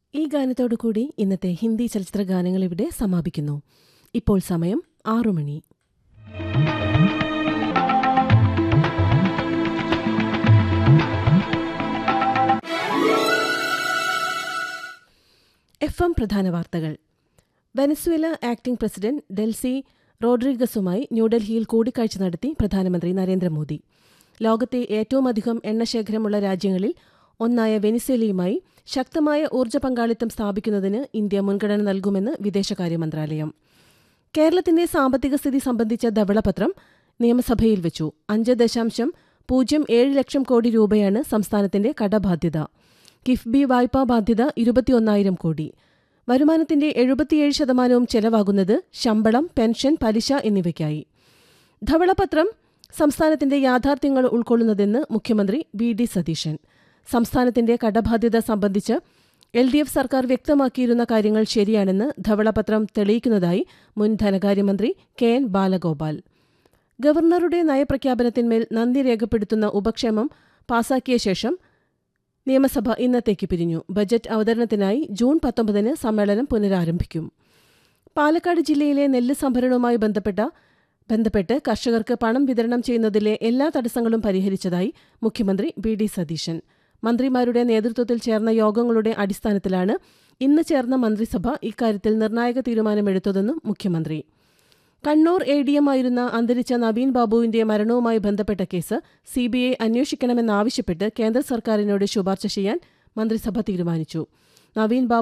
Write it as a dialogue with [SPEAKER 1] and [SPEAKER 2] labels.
[SPEAKER 1] ഈ ഗാനത്തോടുകൂടി ഇന്നത്തെ ഹിന്ദി ചലച്ചിത്ര ഗാനങ്ങൾ ഇവിടെ സമാപിക്കുന്നു ഇപ്പോൾ സമയം ആറു മണി എഫ് എം പ്രധാന വാർത്തകൾ വെനസ്വേല ആക്ടിംഗ് പ്രസിഡന്റ് ഡെൽസി റോഡ്രിഗസുമായി ന്യൂഡൽഹിയിൽ കൂടിക്കാഴ്ച നടത്തി പ്രധാനമന്ത്രി നരേന്ദ്രമോദി ലോകത്തെ ഏറ്റവുമധികം എണ്ണശേഖരമുള്ള രാജ്യങ്ങളിൽ ഒന്നായ വെനിസ്വേലയുമായി ശക്തമായ ഊർജ്ജ പങ്കാളിത്തം സ്ഥാപിക്കുന്നതിന് ഇന്ത്യ മുൻഗണന നൽകുമെന്ന് വിദേശകാര്യ മന്ത്രാലയം കേരളത്തിന്റെ സാമ്പത്തിക സ്ഥിതി സംബന്ധിച്ച ധവളപത്രം നിയമസഭയിൽ വെച്ചു അഞ്ച് ദശാംശം പൂജ്യം ഏഴ് ലക്ഷം കോടി രൂപയാണ് സംസ്ഥാനത്തിന്റെ കടബാധ്യത കിഫ്ബി വായ്പാ ബാധ്യത ഇരുപത്തിയൊന്നായിരം കോടി വരുമാനത്തിന്റെ എഴുപത്തിയേഴ് ശതമാനവും ചെലവാകുന്നത് ശമ്പളം പെൻഷൻ പലിശ എന്നിവയ്ക്കായി ധവളപത്രം സംസ്ഥാനത്തിന്റെ യാഥാർത്ഥ്യങ്ങൾ ഉൾക്കൊള്ളുന്നതെന്ന് മുഖ്യമന്ത്രി വി ഡി സതീശൻ സംസ്ഥാനത്തിന്റെ കടബാധ്യത സംബന്ധിച്ച് എൽ ഡി എഫ് സർക്കാർ വ്യക്തമാക്കിയിരുന്ന കാര്യങ്ങൾ ശരിയാണെന്ന് ധവളപത്രം തെളിയിക്കുന്നതായി മുൻ ധനകാര്യമന്ത്രി കെ എൻ ബാലഗോപാൽ ഗവർണറുടെ നയപ്രഖ്യാപനത്തിന്മേൽ നന്ദി രേഖപ്പെടുത്തുന്ന ഉപക്ഷേമം പാസാക്കിയ ശേഷം നിയമസഭ ഇന്നത്തേക്ക് പിരിഞ്ഞു ബജറ്റ് അവതരണത്തിനായി ജൂൺ പത്തൊമ്പതിന് സമ്മേളനം പുനരാരംഭിക്കും പാലക്കാട് ജില്ലയിലെ നെല്ല് സംഭരണവുമായി ബന്ധപ്പെട്ട ബന്ധപ്പെട്ട് കർഷകർക്ക് പണം വിതരണം ചെയ്യുന്നതിലെ എല്ലാ തടസ്സങ്ങളും പരിഹരിച്ചതായി മുഖ്യമന്ത്രി വി ഡി സതീശൻ മന്ത്രിമാരുടെ നേതൃത്വത്തിൽ ചേർന്ന യോഗങ്ങളുടെ അടിസ്ഥാനത്തിലാണ് ഇന്ന് ചേർന്ന മന്ത്രിസഭ ഇക്കാര്യത്തിൽ നിർണായക തീരുമാനമെടുത്തതെന്നും മുഖ്യമന്ത്രി കണ്ണൂർ എ ഡി എമ്മായിരുന്ന അന്തരിച്ച നവീൻ ബാബുവിന്റെ മരണവുമായി ബന്ധപ്പെട്ട കേസ് സിബിഐ അന്വേഷിക്കണമെന്നാവശ്യപ്പെട്ട് കേന്ദ്ര സർക്കാരിനോട് ശുപാർശ ചെയ്യാൻ മന്ത്രിസഭ തീരുമാനിച്ചു നവീൻ ബാബു